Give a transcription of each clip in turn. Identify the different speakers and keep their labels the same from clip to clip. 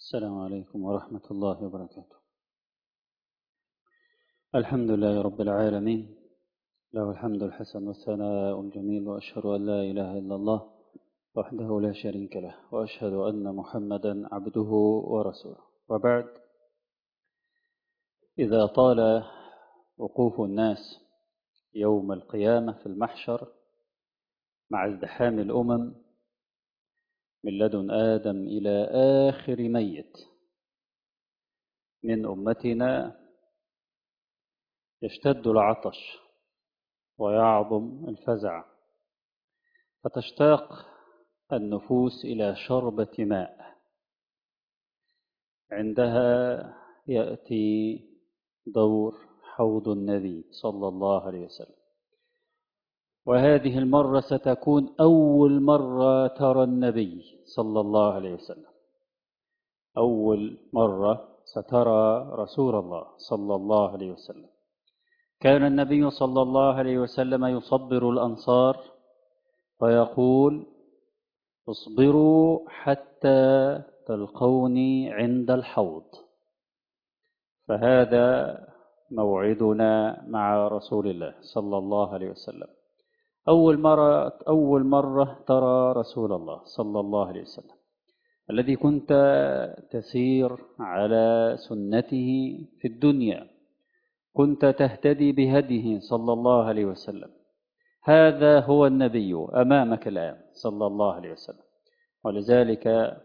Speaker 1: السلام عليكم ورحمة الله وبركاته الحمد لله رب العالمين له الحمد الحسن والثناء الجميل وأشهد أن لا إله إلا الله وحده لا شريك له وأشهد أن محمدا عبده ورسوله وبعد إذا طال وقوف الناس يوم القيامة في المحشر مع ازدحام الأمم من لدن آدم إلى آخر ميت من أمتنا يشتد العطش ويعظم الفزع فتشتاق النفوس إلى شربة ماء عندها يأتي دور حوض النبي صلى الله عليه وسلم وهذه المرة ستكون أول مرة ترى النبي صلى الله عليه وسلم أول مرة سترى رسول الله صلى الله عليه وسلم كان النبي صلى الله عليه وسلم يصبر الأنصار فيقول اصبروا حتى تلقوني عند الحوض فهذا موعدنا مع رسول الله صلى الله عليه وسلم أول مرة أول مرة ترى رسول الله صلى الله عليه وسلم الذي كنت تسير على سنته في الدنيا كنت تهتدي بهديه صلى الله عليه وسلم هذا هو النبي أمامك الآن صلى الله عليه وسلم ولذلك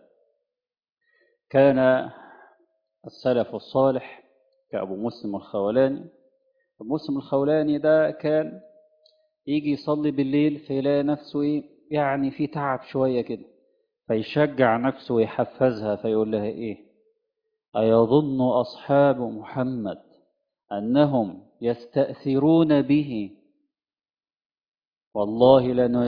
Speaker 1: كان السلف الصالح كأبو مسلم الخولاني أبو مسلم الخولاني ده كان يجي يصلي بالليل فيلاقي نفسه ايه يعني في تعب شوية كده فيشجع نفسه ويحفزها فيقول لها ايه أيظن أصحاب محمد أنهم يستأثرون به والله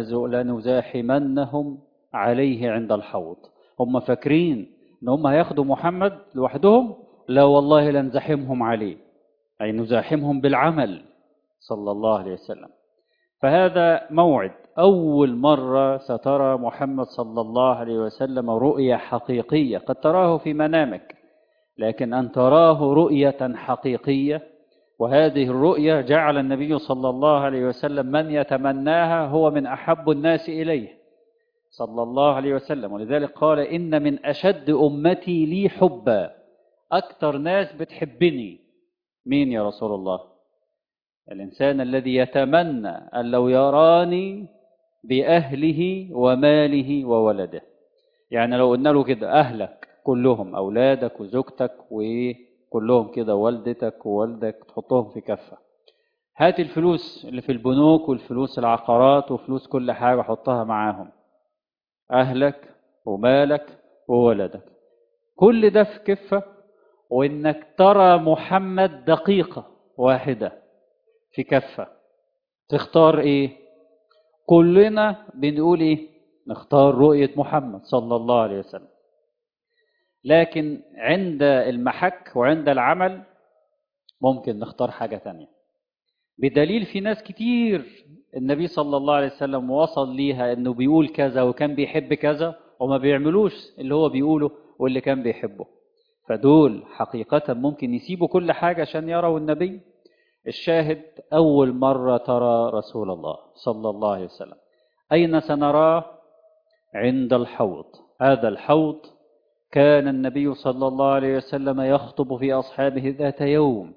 Speaker 1: لنزاحمنهم عليه عند الحوض هم فاكرين ان هم هياخدوا محمد لوحدهم لا والله لنزاحمهم عليه أي نزاحمهم بالعمل صلى الله عليه وسلم فهذا موعد أول مرة سترى محمد صلى الله عليه وسلم رؤية حقيقية قد تراه في منامك لكن أن تراه رؤية حقيقية وهذه الرؤية جعل النبي صلى الله عليه وسلم من يتمناها هو من أحب الناس إليه صلى الله عليه وسلم ولذلك قال إن من أشد أمتي لي حبا أكثر ناس بتحبني مين يا رسول الله الإنسان الذي يتمنى أن لو يراني بأهله وماله وولده يعني لو قلنا له كده أهلك كلهم أولادك وزوجتك وكلهم كده والدتك ووالدك تحطهم في كفة هات الفلوس اللي في البنوك والفلوس العقارات وفلوس كل حاجة حطها معاهم أهلك ومالك وولدك كل ده في كفة وإنك ترى محمد دقيقة واحدة في كفة تختار ايه كلنا بنقول ايه نختار رؤية محمد صلى الله عليه وسلم لكن عند المحك وعند العمل ممكن نختار حاجة تانية بدليل في ناس كتير النبي صلى الله عليه وسلم وصل ليها انه بيقول كذا وكان بيحب كذا وما بيعملوش اللي هو بيقوله واللي كان بيحبه فدول حقيقة ممكن يسيبوا كل حاجة عشان يروا النبي الشاهد أول مرة ترى رسول الله صلى الله عليه وسلم أين سنراه عند الحوض هذا الحوض كان النبي صلى الله عليه وسلم يخطب في أصحابه ذات يوم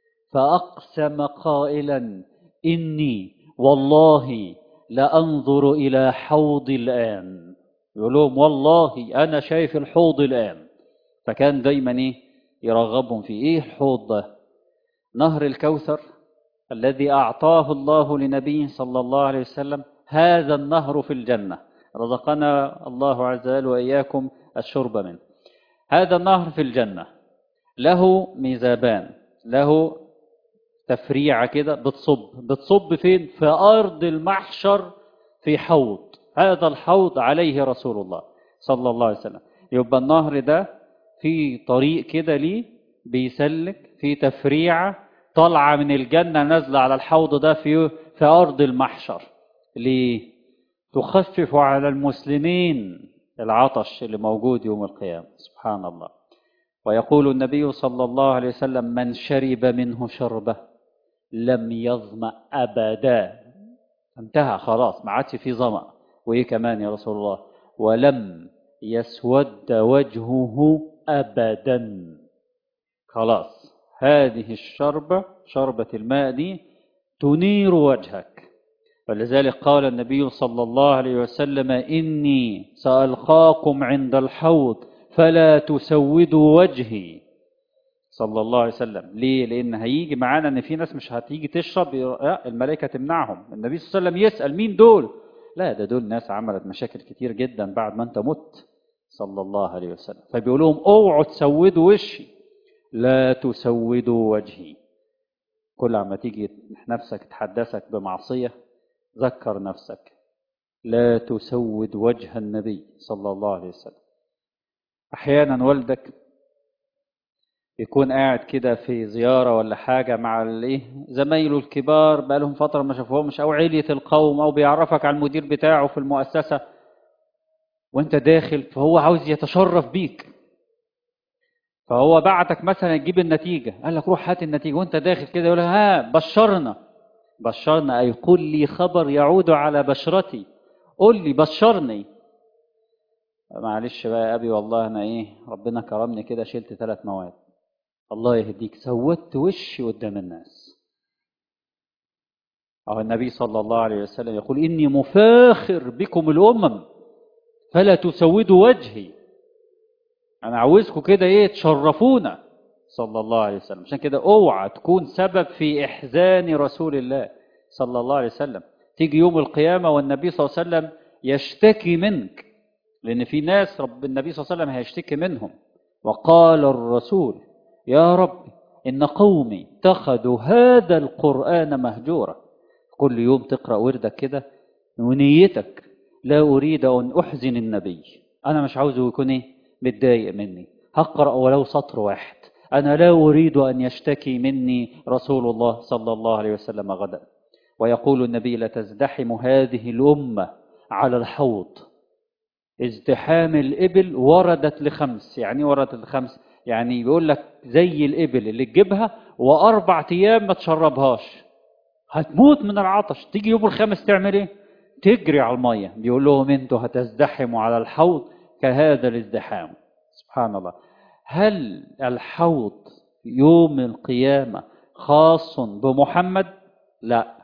Speaker 1: فأقسم قائلا إني والله لأنظر إلى حوض الآن يقول لهم والله أنا شايف الحوض الآن فكان دايما إيه يرغبهم في إيه الحوض ده نهر الكوثر الذي أعطاه الله لنبيه صلى الله عليه وسلم هذا النهر في الجنة رزقنا الله عز وجل وإياكم الشرب منه هذا النهر في الجنة له ميزابان له تفريعة كده بتصب بتصب فين في أرض المحشر في حوض هذا الحوض عليه رسول الله صلى الله عليه وسلم يبقى النهر ده في طريق كده ليه بيسلك في تفريعة طالعة من الجنة نازلة على الحوض ده في في أرض المحشر ليه؟ تخفف على المسلمين العطش اللي موجود يوم القيامة سبحان الله ويقول النبي صلى الله عليه وسلم من شرب منه شربة لم يظمأ أبدا انتهى خلاص ما عادش في ظمأ وإيه كمان يا رسول الله ولم يسود وجهه أبدا خلاص هذه الشربة شربة الماء دي تنير وجهك ولذلك قال النبي صلى الله عليه وسلم إني سألقاكم عند الحوض فلا تسودوا وجهي صلى الله عليه وسلم ليه لأن هيجي معانا أن في ناس مش هتيجي تشرب الملائكة تمنعهم النبي صلى الله عليه وسلم يسأل مين دول لا ده دول ناس عملت مشاكل كتير جدا بعد ما أنت مت صلى الله عليه وسلم فبيقول لهم اوعوا تسودوا وشي لا تسودوا وجهي كل عما تيجي نفسك تحدثك بمعصية ذكر نفسك لا تسود وجه النبي صلى الله عليه وسلم أحيانا والدك يكون قاعد كده في زيارة ولا حاجة مع الايه زمايله الكبار بقالهم فترة ما شافوهمش أو علية القوم أو بيعرفك على المدير بتاعه في المؤسسة وانت داخل فهو عاوز يتشرف بيك فهو بعتك مثلا تجيب النتيجة قال لك روح هات النتيجة وانت داخل كده يقول ها بشرنا بشرنا أي قل لي خبر يعود على بشرتي قل لي بشرني معلش بقى يا أبي والله أنا إيه ربنا كرمني كده شلت ثلاث مواد الله يهديك سودت وشي قدام الناس أو النبي صلى الله عليه وسلم يقول إني مفاخر بكم الأمم فلا تسودوا وجهي أنا عاوزكم كده إيه تشرفونا صلى الله عليه وسلم عشان كده اوعى تكون سبب في إحزان رسول الله صلى الله عليه وسلم تيجي يوم القيامة والنبي صلى الله عليه وسلم يشتكي منك لأن في ناس رب النبي صلى الله عليه وسلم هيشتكي منهم وقال الرسول يا رب إن قومي اتخذوا هذا القرآن مهجورا كل يوم تقرأ وردك كده ونيتك لا أريد أن أحزن النبي أنا مش عاوزه يكون إيه متضايق مني هقرأ ولو سطر واحد أنا لا أريد أن يشتكي مني رسول الله صلى الله عليه وسلم غدا ويقول النبي لتزدحم هذه الأمة على الحوض ازدحام الإبل وردت لخمس يعني وردت لخمس يعني بيقول لك زي الإبل اللي تجيبها وأربع أيام ما تشربهاش هتموت من العطش تيجي يوم الخامس تعمل إيه؟ تجري على المية بيقول لهم أنتوا هتزدحموا على الحوض كهذا الازدحام سبحان الله هل الحوض يوم القيامة خاص بمحمد؟ لا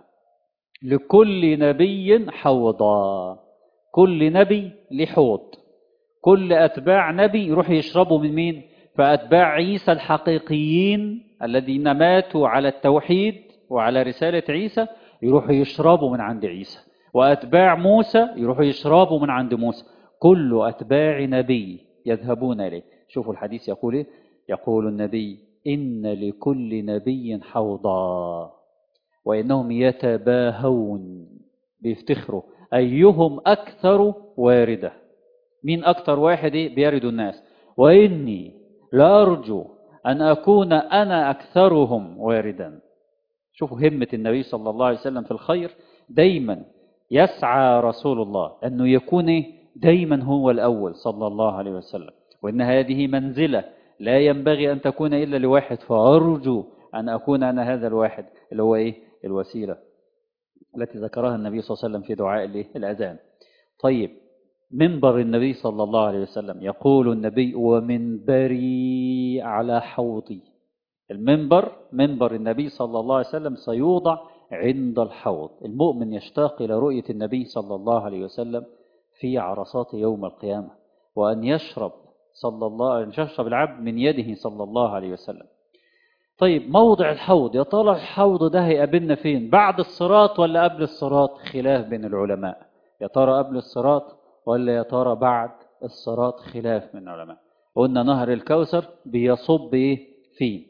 Speaker 1: لكل نبي حوضا كل نبي له حوض كل أتباع نبي يروح يشربوا من مين؟ فأتباع عيسى الحقيقيين الذين ماتوا على التوحيد وعلى رسالة عيسى يروحوا يشربوا من عند عيسى وأتباع موسى يروحوا يشربوا من عند موسى كل أتباع نبي يذهبون إليه شوفوا الحديث يقول إيه؟ يقول النبي إن لكل نبي حوضا وإنهم يتباهون بيفتخروا أيهم أكثر واردة مين أكثر واحد بيرد الناس وإني لأرجو أن أكون أنا أكثرهم واردا شوفوا همة النبي صلى الله عليه وسلم في الخير دايما يسعى رسول الله أنه يكون دايما هو الأول صلى الله عليه وسلم وإن هذه منزلة لا ينبغي أن تكون إلا لواحد فأرجو أن أكون أنا هذا الواحد اللي هو إيه الوسيلة التي ذكرها النبي صلى الله عليه وسلم في دعاء الأذان طيب منبر النبي صلى الله عليه وسلم يقول النبي ومنبري على حوضي المنبر منبر النبي صلى الله عليه وسلم سيوضع عند الحوض المؤمن يشتاق إلى رؤية النبي صلى الله عليه وسلم في عرصات يوم القيامة وأن يشرب صلى الله أن يشرب العبد من يده صلى الله عليه وسلم طيب موضع الحوض يا ترى الحوض ده هيقابلنا فين بعد الصراط ولا قبل الصراط خلاف بين العلماء يا ترى قبل الصراط ولا يا ترى بعد الصراط خلاف من العلماء قلنا نهر الكوثر بيصب ايه فيه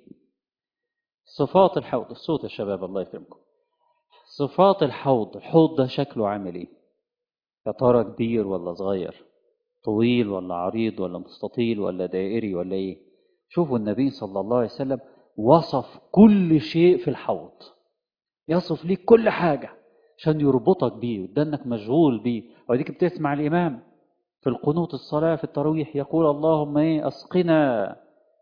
Speaker 1: صفات الحوض الصوت يا شباب الله يكرمكم صفات الحوض الحوض ده شكله عامل ايه يا ترى كبير ولا صغير طويل ولا عريض ولا مستطيل ولا دائري ولا ايه شوفوا النبي صلى الله عليه وسلم وصف كل شيء في الحوض يصف ليك كل حاجة عشان يربطك بيه وده انك مشغول بيه وديك بتسمع الإمام في القنوت الصلاة في التراويح يقول اللهم ايه أسقنا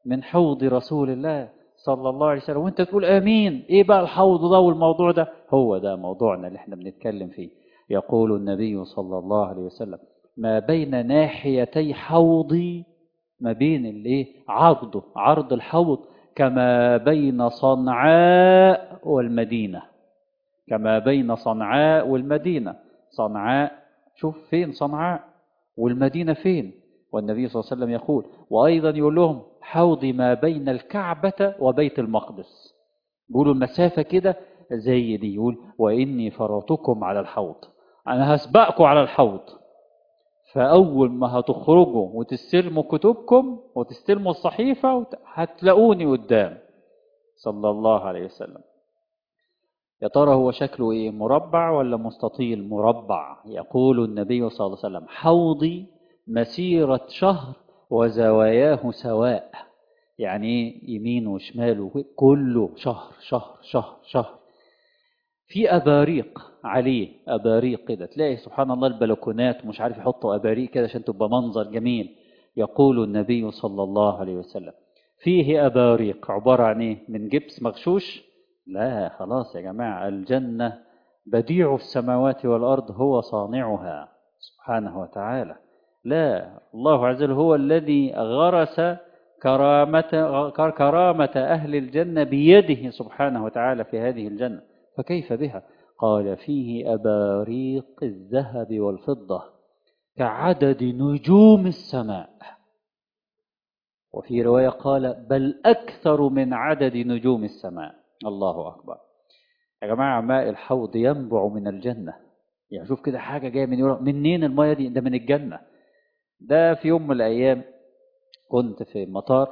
Speaker 1: من حوض رسول الله صلى الله عليه وسلم وانت تقول امين ايه بقى الحوض ده والموضوع ده هو ده موضوعنا اللي احنا بنتكلم فيه يقول النبي صلى الله عليه وسلم ما بين ناحيتي حوضي ما بين الايه عرضه عرض الحوض كما بين صنعاء والمدينة كما بين صنعاء والمدينة صنعاء شوف فين صنعاء والمدينة فين والنبي صلى الله عليه وسلم يقول وأيضا يقول لهم حوضي ما بين الكعبة وبيت المقدس بيقولوا المسافة كده زي دي يقول وإني فرطكم على الحوض أنا هسبقكم على الحوض فأول ما هتخرجوا وتستلموا كتبكم وتستلموا الصحيفة هتلاقوني قدام صلى الله عليه وسلم يا ترى هو شكله ايه مربع ولا مستطيل مربع يقول النبي صلى الله عليه وسلم حوضي مسيرة شهر وزواياه سواء يعني ايه يمين وشمال كله شهر شهر شهر شهر في أباريق عليه أباريق كده تلاقي سبحان الله البلكونات ومش عارف يحطوا أباريق كده عشان تبقى منظر جميل يقول النبي صلى الله عليه وسلم فيه أباريق عبارة عن إيه من جبس مغشوش لا خلاص يا جماعة الجنة بديع السماوات والأرض هو صانعها سبحانه وتعالى لا الله عز وجل هو الذي غرس كرامة, كرامة أهل الجنة بيده سبحانه وتعالى في هذه الجنة فكيف بها قال فيه أباريق الذهب والفضة كعدد نجوم السماء وفي رواية قال بل أكثر من عدد نجوم السماء الله أكبر يا جماعة ماء الحوض ينبع من الجنة يعني شوف كده حاجة جاية من يورا منين المية دي ده من الجنة ده في يوم من الأيام كنت في المطار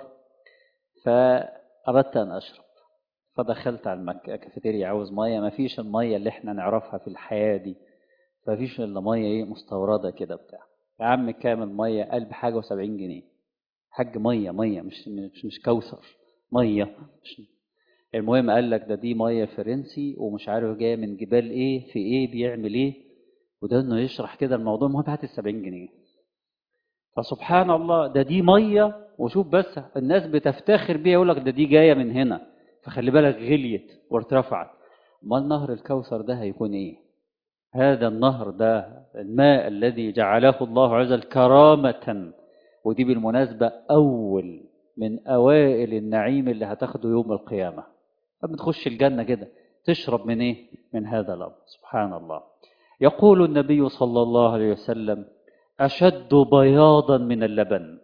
Speaker 1: فأردت أن أشرب فدخلت على المكة كافيتيريا عاوز مية ما فيش المية اللي احنا نعرفها في الحياة دي ففيش إلا مية ايه مستوردة كده بتاع يا عم كام المية قلب حاجة وسبعين جنيه حاج مية مية مش مش مش كوثر مية مش المهم قال لك ده دي مية فرنسي ومش عارف جاية من جبال ايه في ايه بيعمل ايه وده انه يشرح كده الموضوع المهم هات السبعين جنيه فسبحان الله ده دي مية وشوف بس الناس بتفتخر بيها يقول لك ده دي جاية من هنا فخلي بالك غليت وارتفعت امال نهر الكوثر ده هيكون ايه هذا النهر ده الماء الذي جعله الله عز وجل كرامة ودي بالمناسبة أول من أوائل النعيم اللي هتاخده يوم القيامة لما تخش الجنة كده تشرب من إيه؟ من هذا الأمر سبحان الله يقول النبي صلى الله عليه وسلم أشد بياضا من اللبن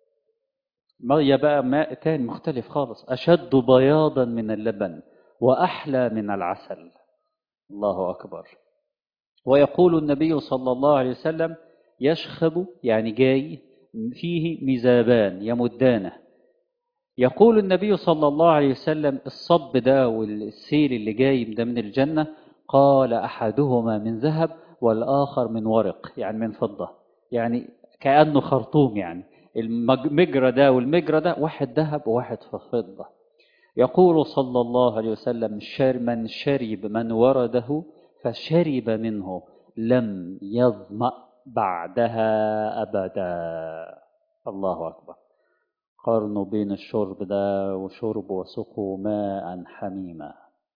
Speaker 1: مية بقى ماء تاني مختلف خالص أشد بياضا من اللبن وأحلى من العسل الله أكبر ويقول النبي صلى الله عليه وسلم يشخب يعني جاي فيه ميزابان يمدانه يقول النبي صلى الله عليه وسلم الصب ده والسيل اللي جاي ده من الجنة قال أحدهما من ذهب والآخر من ورق يعني من فضة يعني كأنه خرطوم يعني المجرى ده والمجرى ده واحد ذهب وواحد فضة يقول صلى الله عليه وسلم من شرب من ورده فشرب منه لم يظمأ بعدها أبدا الله أكبر قارنوا بين الشرب ده وشرب وسقوا ماء حميما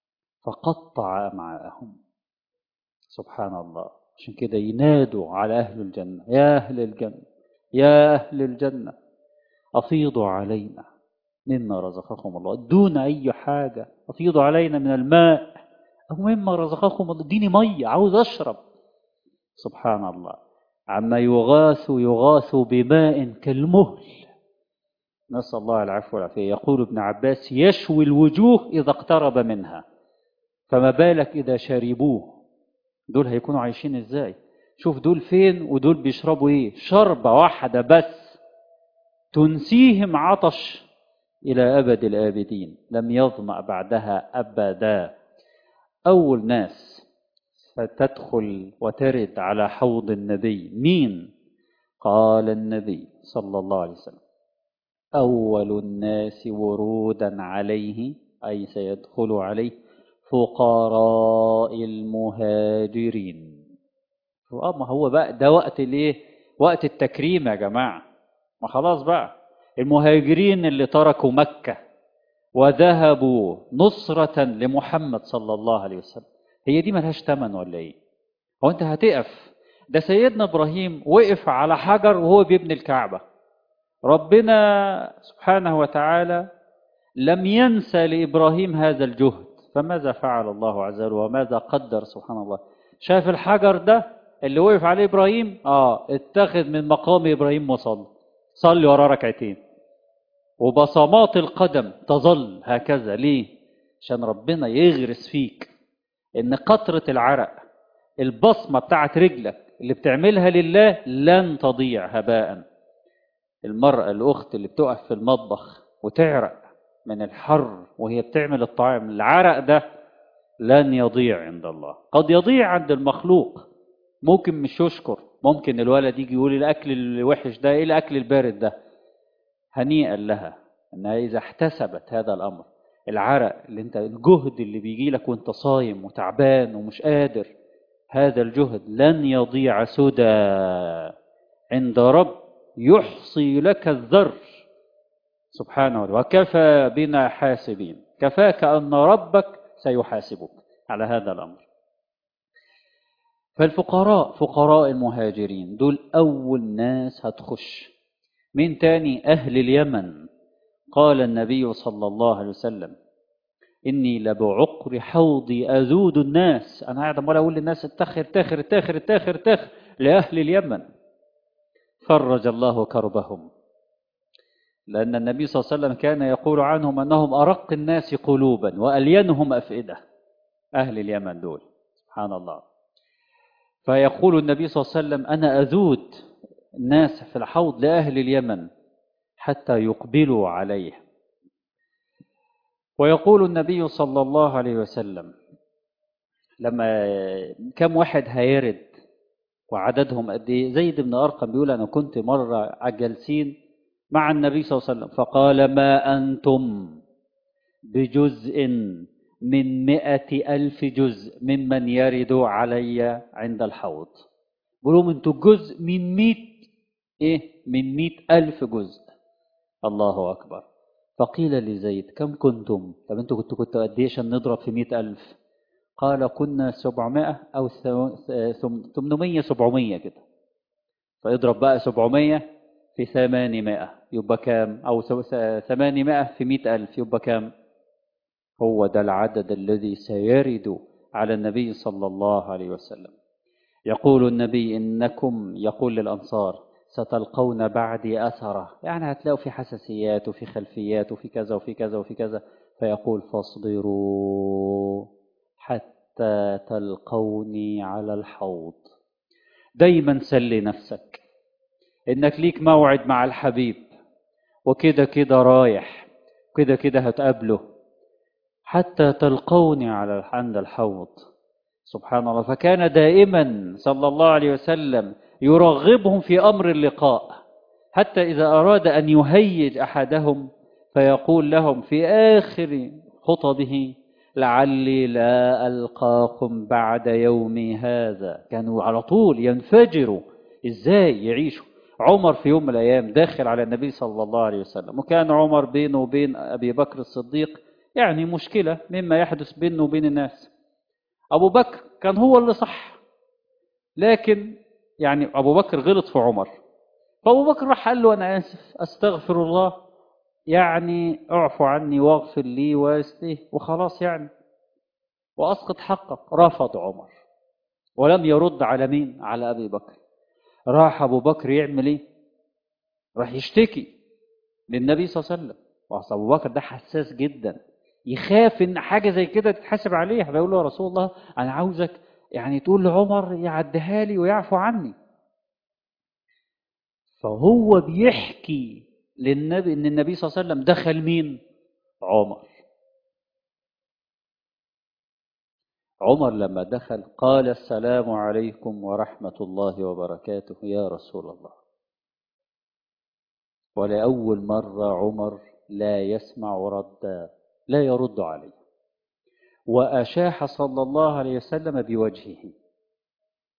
Speaker 1: فقطع أمعاءهم سبحان الله عشان كده ينادوا على أهل الجنة يا أهل الجنة يا أهل الجنة أفيضوا علينا مما رزقكم الله دون أي حاجة أفيضوا علينا من الماء أو مما رزقكم الله اديني مية عاوز أشرب سبحان الله عما يغاث يغاث بماء كالمهل نسأل الله العفو والعافية يقول ابن عباس يشوي الوجوه إذا اقترب منها فما بالك إذا شربوه دول هيكونوا عايشين إزاي شوف دول فين ودول بيشربوا إيه شربة واحدة بس تنسيهم عطش إلى أبد الآبدين لم يظمأ بعدها أبدا أول ناس فتدخل وترد على حوض النبي مين قال النبي صلى الله عليه وسلم أول الناس ورودا عليه أي سيدخل عليه فقراء المهاجرين ما هو بقى ده وقت الايه وقت التكريم يا جماعة ما خلاص بقى المهاجرين اللي تركوا مكة وذهبوا نصرة لمحمد صلى الله عليه وسلم هي دي ملهاش تمن ولا ايه هو انت هتقف ده سيدنا ابراهيم وقف على حجر وهو بيبني الكعبة ربنا سبحانه وتعالى لم ينسى لابراهيم هذا الجهد فماذا فعل الله عز وجل وماذا قدر سبحان الله شاف الحجر ده اللي وقف عليه ابراهيم اه اتخذ من مقام ابراهيم وصلى صلي وراه ركعتين وبصمات القدم تظل هكذا ليه عشان ربنا يغرس فيك ان قطرة العرق البصمة بتاعت رجلك اللي بتعملها لله لن تضيع هباء المرأة الأخت اللي بتقف في المطبخ وتعرق من الحر وهي بتعمل الطعام العرق ده لن يضيع عند الله قد يضيع عند المخلوق ممكن مش يشكر ممكن الولد يجي يقول الأكل الوحش ده إيه الأكل البارد ده هنيئا لها انها اذا احتسبت هذا الامر العرق اللي انت الجهد اللي بيجي لك وانت صايم وتعبان ومش قادر هذا الجهد لن يضيع سدى عند رب يحصي لك الذر سبحانه وتعالى وكفى بنا حاسبين كفاك ان ربك سيحاسبك على هذا الامر فالفقراء فقراء المهاجرين دول اول ناس هتخش من تاني أهل اليمن قال النبي صلى الله عليه وسلم إني لبعقر حوضي أذود الناس أنا قاعد أمال أقول للناس اتخر تاخر تاخر تاخر تاخر لأهل اليمن فرج الله كربهم لأن النبي صلى الله عليه وسلم كان يقول عنهم أنهم أرق الناس قلوبا وألينهم أفئدة أهل اليمن دول سبحان الله فيقول النبي صلى الله عليه وسلم أنا أذود الناس في الحوض لأهل اليمن حتى يقبلوا عليه ويقول النبي صلى الله عليه وسلم لما كم واحد هيرد وعددهم قد ايه زيد بن ارقم بيقول انا كنت مره جالسين مع النبي صلى الله عليه وسلم فقال ما انتم بجزء من مئة ألف جزء ممن يرد علي عند الحوض بيقولوا انتوا جزء من مئة ايه من مئة ألف جزء الله أكبر فقيل لزيد كم كنتم طب انتوا كنتوا كنتوا قد ايه عشان نضرب في مئة ألف قال كنا سبعمائة أو ثمانمية سبعمية كده فاضرب بقى سبعمية في ثمانمائة يبقى كام أو ثمانمائة في مئة ألف يبقى كام هو ده العدد الذي سيرد على النبي صلى الله عليه وسلم يقول النبي إنكم يقول للأنصار ستلقون بعدي أثرة يعني هتلاقوا في حساسيات وفي خلفيات وفي كذا وفي كذا وفي كذا فيقول فاصبروا حتى تلقوني على الحوض دايما سلي نفسك انك ليك موعد مع الحبيب وكده كده رايح كده كده هتقابله حتى تلقوني على عند الحوض سبحان الله فكان دائما صلى الله عليه وسلم يرغبهم في امر اللقاء حتى اذا اراد ان يهيج احدهم فيقول لهم في اخر خطبه لعلي لا القاكم بعد يومي هذا كانوا على طول ينفجروا ازاي يعيشوا عمر في يوم من الايام داخل على النبي صلى الله عليه وسلم وكان عمر بينه وبين ابي بكر الصديق يعني مشكله مما يحدث بينه وبين الناس ابو بكر كان هو اللي صح لكن يعني ابو بكر غلط في عمر فابو بكر راح قال له انا اسف استغفر الله يعني اعفو عني واغفر لي واستيه وخلاص يعني واسقط حقك رفض عمر ولم يرد على مين على ابي بكر راح ابو بكر يعمل ايه راح يشتكي للنبي صلى الله عليه وسلم واصل ابو بكر ده حساس جدا يخاف ان حاجه زي كده تتحاسب عليه فيقول له يا رسول الله انا عاوزك يعني تقول لعمر يعديها لي ويعفو عني فهو بيحكي للنبي ان النبي صلى الله عليه وسلم دخل مين عمر عمر لما دخل قال السلام عليكم ورحمة الله وبركاته يا رسول الله ولأول مرة عمر لا يسمع ردا لا يرد عليه وأشاح صلى الله عليه وسلم بوجهه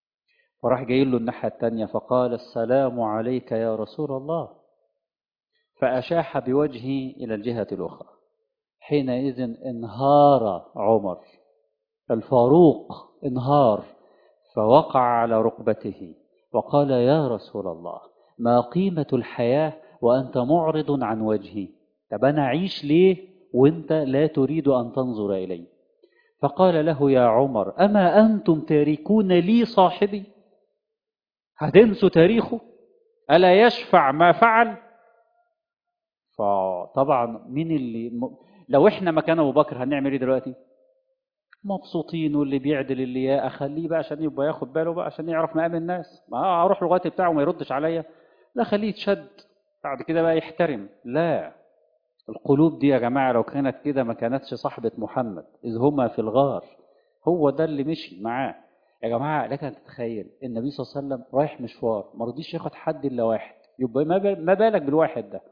Speaker 1: وراح جاي له الناحية التانية فقال السلام عليك يا رسول الله فأشاح بوجهه إلى الجهة الأخرى حينئذ انهار عمر الفاروق انهار فوقع على ركبته وقال يا رسول الله ما قيمة الحياة وأنت معرض عن وجهي طب أنا أعيش ليه وأنت لا تريد أن تنظر إلي فقال له يا عمر أما أنتم تاركون لي صاحبي هتنسوا تاريخه ألا يشفع ما فعل فطبعا مين اللي لو احنا مكان ابو بكر هنعمل ايه دلوقتي مبسوطين واللي بيعدل اللي يا اخليه بقى عشان يبقى ياخد باله بقى عشان يعرف مقام الناس ما اروح لغايه بتاعه وما يردش عليا لا خليه يتشد بعد كده بقى يحترم لا القلوب دي يا جماعه لو كانت كده ما كانتش صاحبه محمد اذ هما في الغار هو ده اللي مشي معاه يا جماعه لك ان تتخيل النبي صلى الله عليه وسلم رايح مشوار ما رضيش ياخد حد الا واحد يبقى ما بالك بالواحد ده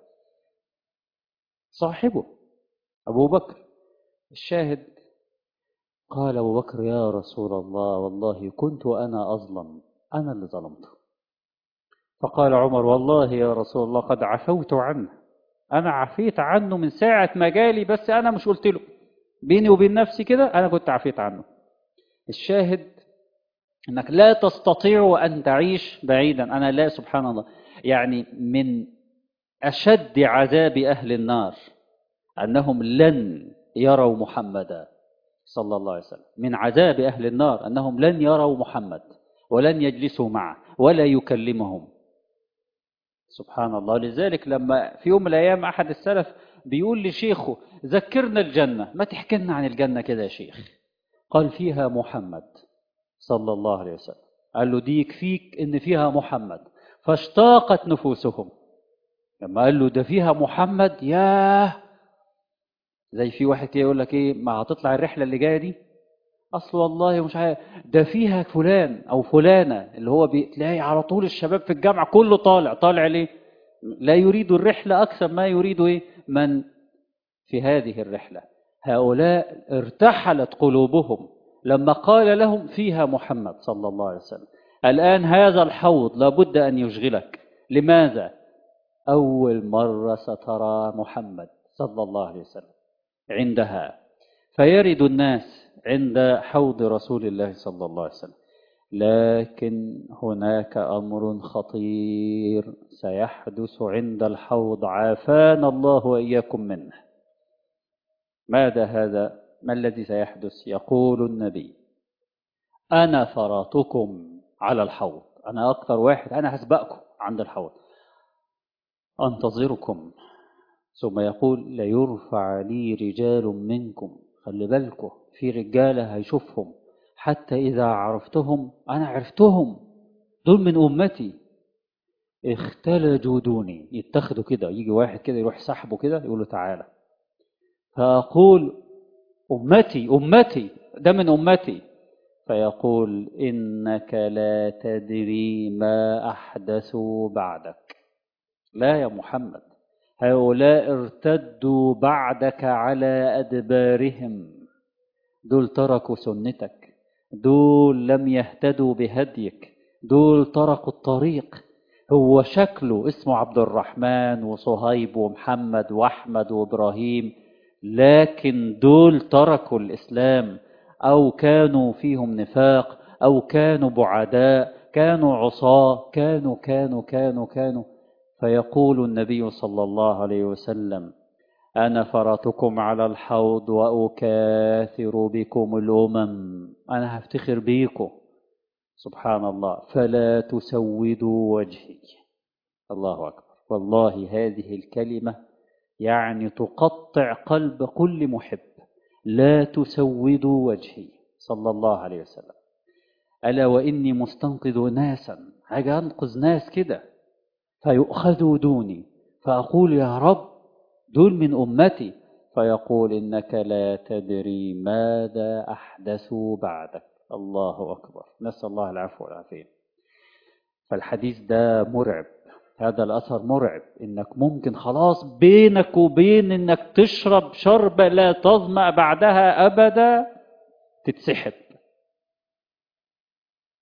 Speaker 1: صاحبه أبو بكر الشاهد قال أبو بكر يا رسول الله والله كنت أنا أظلم أنا اللي ظلمته فقال عمر والله يا رسول الله قد عفوت عنه أنا عفيت عنه من ساعة ما جالي بس أنا مش قلت له بيني وبين نفسي كده أنا كنت عفيت عنه الشاهد أنك لا تستطيع أن تعيش بعيدا أنا لا سبحان الله يعني من أشد عذاب أهل النار أنهم لن يروا محمدا صلى الله عليه وسلم من عذاب أهل النار أنهم لن يروا محمد ولن يجلسوا معه ولا يكلمهم سبحان الله لذلك لما في يوم من الأيام أحد السلف بيقول لشيخه ذكرنا الجنة ما تحكي لنا عن الجنة كده يا شيخ قال فيها محمد صلى الله عليه وسلم قال له دي يكفيك إن فيها محمد فاشتاقت نفوسهم لما قال له ده فيها محمد ياه زي في واحد كده يقول لك ايه ما هتطلع الرحله اللي جايه دي اصل والله مش عارف ده فيها فلان او فلانه اللي هو بتلاقي على طول الشباب في الجامعه كله طالع طالع ليه لا يريد الرحله اكثر ما يريد ايه من في هذه الرحله هؤلاء ارتحلت قلوبهم لما قال لهم فيها محمد صلى الله عليه وسلم الان هذا الحوض لابد ان يشغلك لماذا اول مره سترى محمد صلى الله عليه وسلم عندها فيرد الناس عند حوض رسول الله صلى الله عليه وسلم لكن هناك امر خطير سيحدث عند الحوض عافانا الله واياكم منه ماذا هذا ما الذي سيحدث يقول النبي انا فراتكم على الحوض انا اكثر واحد انا هسبقكم عند الحوض انتظركم ثم يقول ليرفع لي رجال منكم خلي بالكم في رجالة هيشوفهم حتى إذا عرفتهم أنا عرفتهم دول من أمتي اختلجوا دوني يتخذوا كده يجي واحد كده يروح سحبه كده يقول له تعالى فأقول أمتي أمتي ده من أمتي فيقول إنك لا تدري ما أحدثوا بعدك لا يا محمد هؤلاء ارتدوا بعدك على أدبارهم دول تركوا سنتك دول لم يهتدوا بهديك دول تركوا الطريق هو شكله اسمه عبد الرحمن وصهيب ومحمد وأحمد وإبراهيم لكن دول تركوا الإسلام أو كانوا فيهم نفاق أو كانوا بعداء كانوا عصاة كانوا كانوا كانوا كانوا فيقول النبي صلى الله عليه وسلم أنا فرطكم على الحوض وأكاثر بكم الأمم أنا هفتخر بيكم سبحان الله فلا تسودوا وجهي الله أكبر والله هذه الكلمة يعني تقطع قلب كل محب لا تسودوا وجهي صلى الله عليه وسلم ألا وإني مستنقذ ناسا هاجي أنقذ ناس كده فيؤخذوا دوني فأقول يا رب دول من أمتي فيقول إنك لا تدري ماذا أحدثوا بعدك الله أكبر نسأل الله العفو والعافية فالحديث ده مرعب هذا الأثر مرعب إنك ممكن خلاص بينك وبين إنك تشرب شربة لا تظمأ بعدها أبدا تتسحب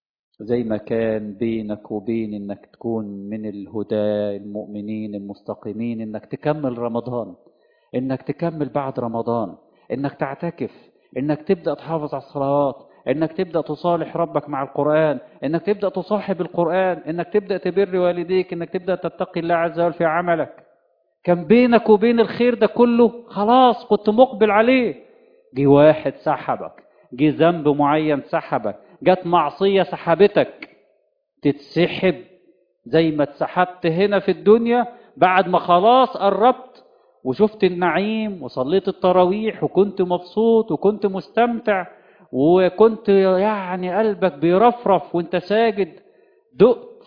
Speaker 1: زي ما كان بينك وبين انك تكون من الهدى المؤمنين المستقيمين انك تكمل رمضان انك تكمل بعد رمضان انك تعتكف انك تبدا تحافظ على الصلوات انك تبدا تصالح ربك مع القران انك تبدا تصاحب القران انك تبدا تبر والديك انك تبدا تتقي الله عز وجل في عملك كان بينك وبين الخير ده كله خلاص كنت مقبل عليه جه واحد سحبك جه ذنب معين سحبك جت معصيه سحبتك تتسحب زي ما اتسحبت هنا في الدنيا بعد ما خلاص قربت وشفت النعيم وصليت التراويح وكنت مبسوط وكنت مستمتع وكنت يعني قلبك بيرفرف وانت ساجد دقت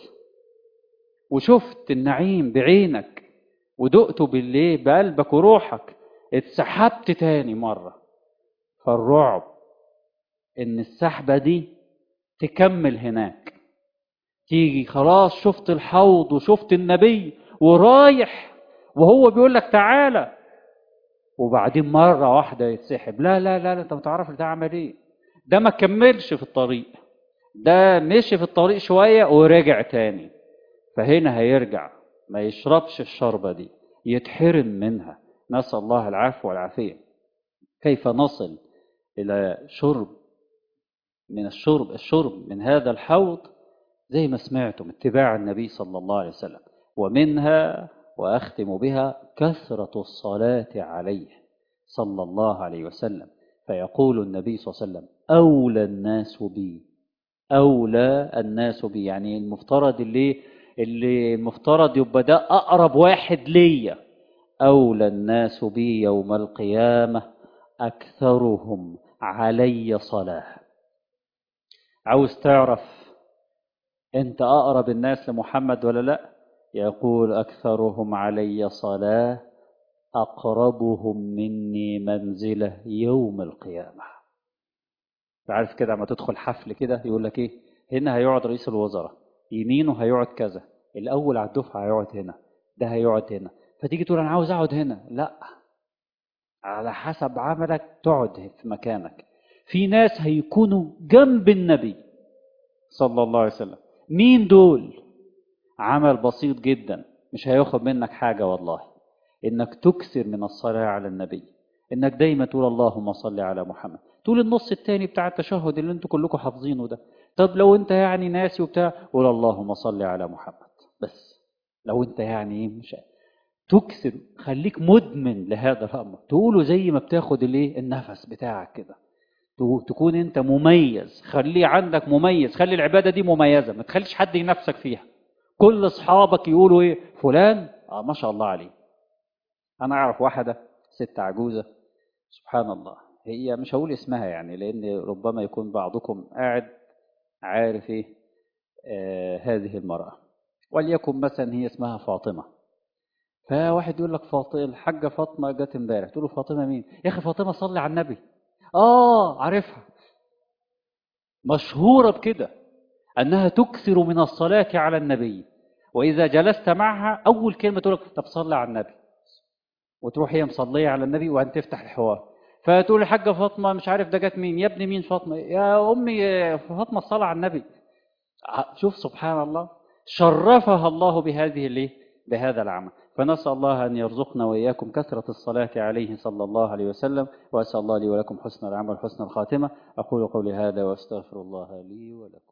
Speaker 1: وشفت النعيم بعينك ودقته بالليل بقلبك وروحك اتسحبت تاني مرة فالرعب ان السحبة دي تكمل هناك تيجي خلاص شفت الحوض وشفت النبي ورايح وهو بيقول لك تعالى وبعدين مرة واحدة يتسحب لا لا لا, لا انت ما تعرفش ده عمل ايه ده ما كملش في الطريق ده مشي في الطريق شوية ورجع تاني فهنا هيرجع ما يشربش الشربة دي يتحرم منها نسأل الله العفو والعافية كيف نصل إلى شرب من الشرب الشرب من هذا الحوض زي ما سمعتم اتباع النبي صلى الله عليه وسلم ومنها وأختم بها كثرة الصلاة عليه صلى الله عليه وسلم فيقول النبي صلى الله عليه وسلم أولى الناس بي أولى الناس بي يعني المفترض اللي اللي المفترض يبقى ده أقرب واحد ليا أولى الناس بي يوم القيامة أكثرهم علي صلاة عاوز تعرف أنت أقرب الناس لمحمد ولا لأ يقول أكثرهم علي صلاة أقربهم مني منزلة يوم القيامة عارف كده لما تدخل حفل كده يقول لك إيه هنا هيقعد رئيس الوزراء يمينه هيقعد كذا الأول على الدفعة هيقعد هنا ده هيقعد هنا فتيجي تقول أنا عاوز أقعد هنا لا على حسب عملك تقعد في مكانك في ناس هيكونوا جنب النبي صلى الله عليه وسلم مين دول عمل بسيط جدا مش هياخد منك حاجة والله انك تكثر من الصلاة على النبي انك دايما تقول اللهم صل على محمد تقول النص التاني بتاع التشهد اللي انتوا كلكم حافظينه ده طب لو انت يعني ناسي وبتاع قول اللهم صل على محمد بس لو انت يعني مش تكثر خليك مدمن لهذا الامر تقوله زي ما بتاخد الايه النفس بتاعك كده تكون انت مميز خليه عندك مميز خلي العباده دي مميزه ما تخليش حد ينافسك فيها كل اصحابك يقولوا ايه فلان اه ما شاء الله عليه انا اعرف واحده ست عجوزه سبحان الله هي مش هقول اسمها يعني لان ربما يكون بعضكم قاعد عارف ايه آه هذه المراه وليكن مثلا هي اسمها فاطمه فواحد يقول لك فاطمه الحاجه فاطمه جت امبارح تقول له فاطمه مين يا اخي فاطمه صلي على النبي اه عارفها مشهوره بكده انها تكثر من الصلاه على النبي واذا جلست معها اول كلمه تقول لك طب صلي على النبي وتروح هي مصليه على النبي وان تفتح الحوار فتقول الحاجه فاطمه مش عارف ده جت مين يا ابني مين فاطمه يا امي فاطمه الصلاه على النبي شوف سبحان الله شرفها الله بهذه الايه بهذا العمل فنسأل الله أن يرزقنا وإياكم كثرة الصلاة عليه صلى الله عليه وسلم وأسأل الله لي ولكم حسن العمل حسن الخاتمة أقول قولي هذا وأستغفر الله لي ولكم